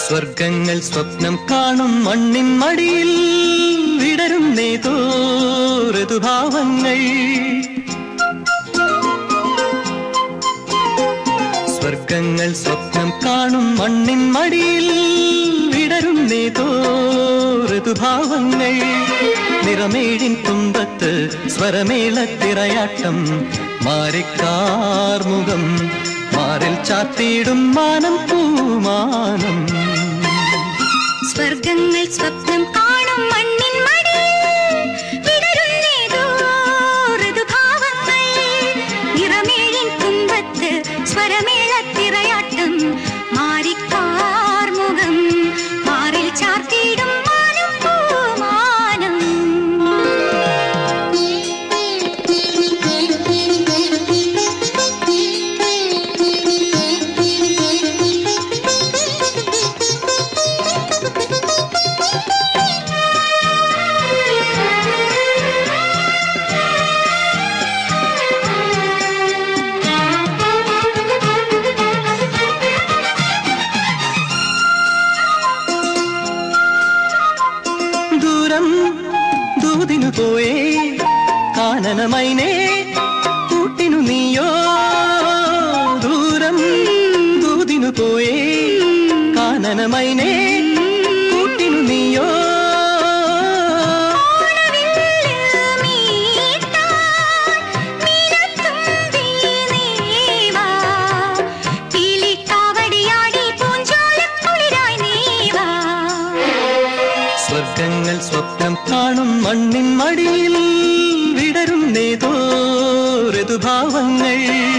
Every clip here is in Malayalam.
സ്വർഗങ്ങൾ സ്വപ്നം കാണും മണ്ണിൻ മടിയിൽ വിടരുന്നേതോ ഋതുഭാവങ്ങൾ സ്വർഗങ്ങൾ സ്വപ്നം കാണും മണ്ണിൻ മടിയിൽ വിടരുന്നേതോ ഋതുഭാവങ്ങൾ നിറമേഴിൻ തുമ്പത്ത് സ്വരമേളത്തിറയാട്ടം മാറിക്കാർമുഖം മാറിൽ ചാത്തിയിടും മാനം പൂമാനം സ്വർഗങ്ങൾ സ്വപ്നം കാണും മണ്ണിൻ മടിയിൽ വിടരുന്നേതോ ഋതുഭാവങ്ങൾ നിറമേഴിൻ തുമ്പത്ത് സ്വരമേളത്തിറയാട്ടം മാറിക്കാർമുഖം മാറിൽ ചാർത്തിയിടും മാനം പൂമാനം ദൂരം ദൂതിനു പോയേ കാനനമൈനേ കൂട്ടിനു നീയോ ദൂരം ദൂതിനു പോയേ കാനനമൈനേ കൂട്ടിനു നീയോ സ്വർഗങ്ങൾ സ്വപ്നം കാണും മണ്ണിൻ മടിയിൽ വിടരുന്നേതോ ഋതുഭാവങ്ങൾ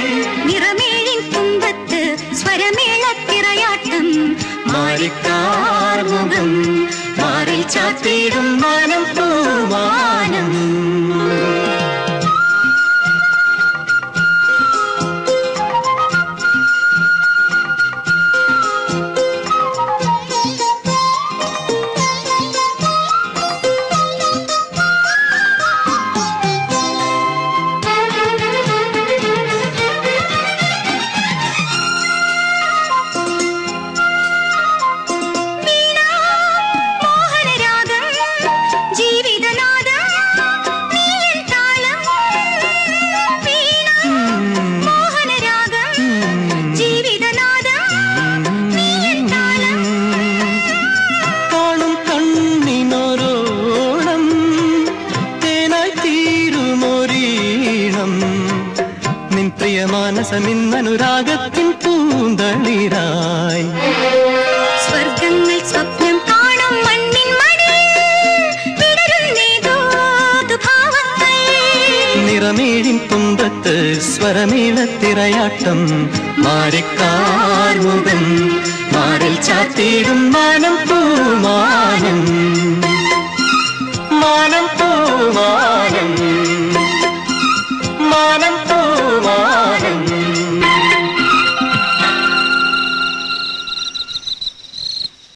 മാറിക്കാർമുഖം മാറിൽ ചാത്തിയിടും മാനം പൂമാനം കാണും കണ്ണിനൊരോണം തേനായി തീരുമൊരീണം നിൻ പ്രിയ മാനസമിന്നനുരാഗത്തിൻ പൂന്തളിരായി സ്വർഗങ്ങൾ സ്വപ്നം കാണും മണ്ണിൻ മടിയിൽ വിടരുന്നേതോ ഭാവങ്ങൾ നിറമേഴിൻ തുമ്പത്ത് സ്വരമേളത്തിറയാട്ടം മാറിക്കാർമുഖം മാറിൽ ചാത്തിയിടും മാനം പൂമാനം